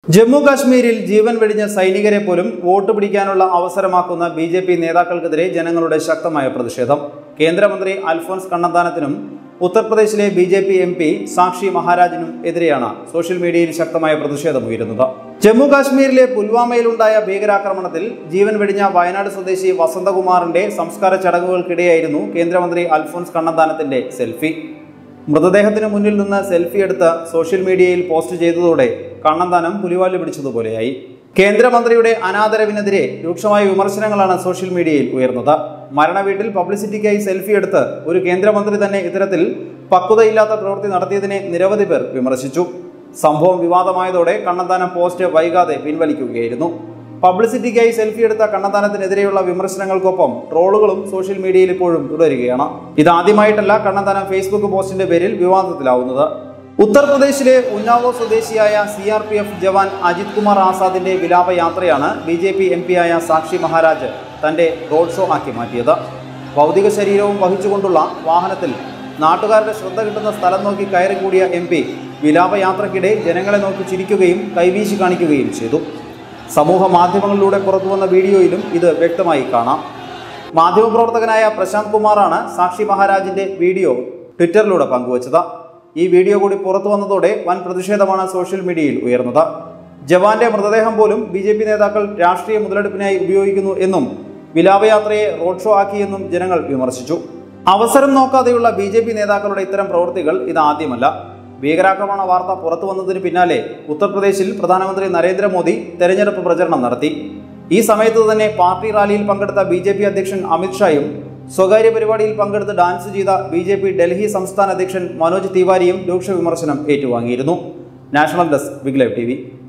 ജമ്മു കാശ്മീരിൽ ജീവൻ വെടിഞ്ഞ സൈനികരെ പോലും വോട്ട് പിടിക്കാനുള്ള അവസരമാക്കുന്ന ബി ജെ പി നേതാക്കൾക്കെതിരെ ജനങ്ങളുടെ ശക്തമായ പ്രതിഷേധം കേന്ദ്രമന്ത്രി അൽഫോൻസ് കണ്ണന്താനത്തിനും ഉത്തർപ്രദേശിലെ B J P M P Sakshi മഹാരാജിനും എതിരെയാണ് സോഷ്യൽ മീഡിയയിൽ ശക്തമായ പ്രതിഷേധമുയരുന്നത് ജമ്മു കാശ്മീരിലെ പുൽവാമയിലുണ്ടായ ഭീകരാക്രമണത്തിൽ ജീവൻ വെടിഞ്ഞ വയനാട് സ്വദേശി വസന്തകുമാറിന്റെ സംസ്കാര ചടങ്ങുകൾക്കിടെയായിരുന്നു കേന്ദ്രമന്ത്രി അൽഫോൻസ് കണ്ണന്താനത്തിന്റെ സെൽഫി മൃതദേഹത്തിന് മുന്നിൽ നിന്ന് സെൽഫി എടുത്ത് സോഷ്യൽ മീഡിയയിൽ പോസ്റ്റ് ചെയ്തതോടെ കണ്ണന്താനം പുലിവാല് പിടിച്ചതുപോലെയായി കേന്ദ്രമന്ത്രിയുടെ അനാദരവിനെതിരെ രൂക്ഷമായ വിമർശനങ്ങളാണ് സോഷ്യൽ മീഡിയയിൽ ഉയർന്നത് മരണവീട്ടിൽ പബ്ലിസിറ്റിക്കായി സെൽഫി എടുത്ത് ഒരു കേന്ദ്രമന്ത്രി തന്നെ ഇത്തരത്തിൽ പക്വതയില്ലാത്ത പ്രവൃത്തി നടത്തിയതിനെ നിരവധി പേർ വിമർശിച്ചു സംഭവം വിവാദമായതോടെ കണ്ണന്താനം പോസ്റ്റ് വൈകാതെ പിൻവലിക്കുകയായിരുന്നു പബ്ലിസിറ്റിക്കായി സെൽഫി എടുത്ത കണ്ണന്താനത്തിനെതിരെയുള്ള വിമർശനങ്ങൾക്കൊപ്പം ട്രോളുകളും സോഷ്യൽ മീഡിയയിൽ ഇപ്പോഴും തുടരുകയാണ് ഇതാദ്യമായിട്ടല്ല കണ്ണന്താനം ഫേസ്ബുക്ക് പോസ്റ്റിന്റെ പേരിൽ വിവാദത്തിലാവുന്നത് ഉത്തർപ്രദേശിലെ ഉന്നാവോ സ്വദേശിയായ C R P F jawan Ajit Kumar ആസാദിന്റെ വിലാപയാത്രയാണ് ബി ജെ പി എം പിയായ സാക്ഷി മഹാരാജ് തന്റെ റോഡ് ഷോ ആക്കി മാറ്റിയത് ഭൗതിക ശരീരവും വഹിച്ചുകൊണ്ടുള്ള വാഹനത്തിൽ നാട്ടുകാരുടെ ശ്രദ്ധ കിട്ടുന്ന സ്ഥലം നോക്കി കയറി കൂടിയ എം പി വിലാപയാത്രയ്ക്കിടെ ജനങ്ങളെ നോക്കി ചിരിക്കുകയും കൈവീശി കാണിക്കുകയും ചെയ്തു സമൂഹ മാധ്യമങ്ങളിലൂടെ പുറത്തുവന്ന വീഡിയോയിലും ഇത് വ്യക്തമായി കാണാം മാധ്യമപ്രവർത്തകനായ പ്രശാന്ത് കുമാറാണ് സാക്ഷി മഹാരാജിന്റെ വീഡിയോ ട്വിറ്ററിലൂടെ പങ്കുവച്ചത് ഈ വീഡിയോ കൂടി പുറത്തു വന്നതോടെ വൻ പ്രതിഷേധമാണ് സോഷ്യൽ മീഡിയയിൽ ഉയർന്നത് ജവാന്റെ മൃതദേഹം പോലും ബി ജെ പി നേതാക്കൾ രാഷ്ട്രീയ മുതലെടുപ്പിനായി ഉപയോഗിക്കുന്നു എന്നും വിലാപയാത്രയെ റോഡ് ഷോ ആക്കിയെന്നും ജനങ്ങൾ വിമർശിച്ചു അവസരം നോക്കാതെയുള്ള ബി ജെ പി നേതാക്കളുടെ ഇത്തരം പ്രവൃത്തികൾ ഇതാദ്യമല്ല ഭീകരാക്രമണ വാർത്ത പുറത്തു വന്നതിന് പിന്നാലെ ഉത്തർപ്രദേശിൽ പ്രധാനമന്ത്രി നരേന്ദ്രമോദി തെരഞ്ഞെടുപ്പ് പ്രചരണം നടത്തി ഈ സമയത്ത് തന്നെ പാർട്ടി റാലിയിൽ പങ്കെടുത്ത ബി ജെ പി അധ്യക്ഷൻ അമിത്ഷായും സ്വകാര്യ പരിപാടിയിൽ പങ്കെടുത്ത് ഡാൻസ് ചെയ്ത ബി ജെ പി ഡൽഹി സംസ്ഥാന അധ്യക്ഷൻ മനോജ് തിവാരിയും രൂക്ഷ വിമർശനം ഏറ്റുവാങ്ങിയിരുന്നു national desk big live T